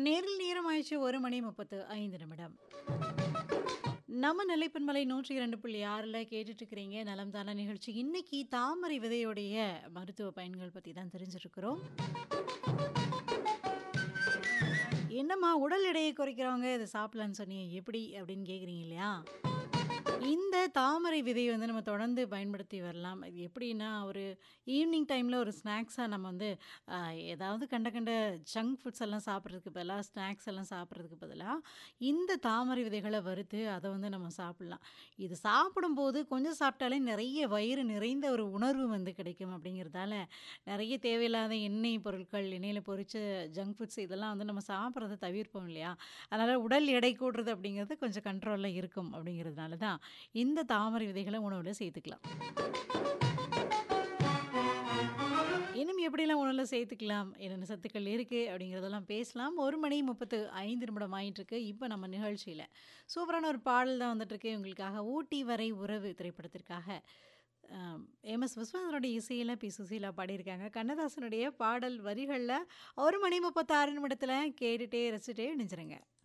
நேரில் நேரம் ஆயிடுச்சு ஒரு மணி முப்பத்து ஐந்து நிமிடம் நம்ம நிலைப்பன்மலை நூற்றி இரண்டு புள்ளி ஆறில் கேட்டுட்டு இருக்கிறீங்க நலம் தான நிகழ்ச்சி இன்னைக்கு தாமரை விதையுடைய மருத்துவ பயன்கள் பற்றி தான் தெரிஞ்சிருக்கிறோம் என்னம்மா உடல் எடையை குறைக்கிறவங்க இதை சாப்பிடலான்னு சொன்னீங்க எப்படி அப்படின்னு கேட்குறீங்க இல்லையா இந்த தாமரை விதையை வந்து நம்ம தொடர்ந்து பயன்படுத்தி வரலாம் இது எப்படின்னா ஒரு ஈவினிங் டைமில் ஒரு ஸ்நாக்ஸாக நம்ம வந்து ஆஹ், ஏதாவது கண்ட கண்ட ஜங்க் ஃபுட்ஸ் எல்லாம் சாப்பிட்றதுக்கு பதிலாக ஸ்நாக்ஸ் எல்லாம் சாப்பிட்றதுக்கு பதிலாக இந்த தாமரை விதைகளை வறுத்து அதை வந்து நம்ம சாப்பிட்லாம் இது சாப்பிடும்போது கொஞ்சம் சாப்பிட்டாலே நிறைய வயிறு நிறைந்த ஒரு உணர்வு வந்து கிடைக்கும் அப்படிங்கிறதால நிறைய தேவையில்லாத எண்ணெய் பொருட்கள் எண்ணெயில் பொரிச்ச ஜங்க் ஃபுட்ஸ் இதெல்லாம் வந்து நம்ம சாப்பிட்றத தவிர்ப்போம் இல்லையா அதனால் உடல் எடை கூடுறது அப்படிங்கிறது கொஞ்சம் கண்ட்ரோலில் இருக்கும் அப்படிங்கிறதுனால தான் இந்த தாமரை விதைகளை உணவில் சேர்த்துக்கலாம் இன்னும் எப்படிலாம் உணவில் சேர்த்துக்கலாம் என்னென்ன சத்துக்கள் இருக்குது அப்படிங்கிறதெல்லாம் பேசலாம் ஒரு மணி முப்பத்து ஐந்து நிமிடம் ஆயிட்டு இருக்கு இப்போ நம்ம நிகழ்ச்சியில் சூப்பரான ஒரு பாடல் தான் வந்துட்டுருக்கு உங்களுக்காக ஊட்டி வரை உறவு திரைப்படத்திற்காக எம் எஸ் விஸ்வநாதனுடைய இசையில் பி சுசீலா பாடியிருக்காங்க கண்ணதாசனுடைய பாடல் வரிகளில் ஒரு மணி முப்பத்தாறு நிமிடத்தில் கேட்டுட்டே ரசிச்சுட்டே நினைச்சிருங்க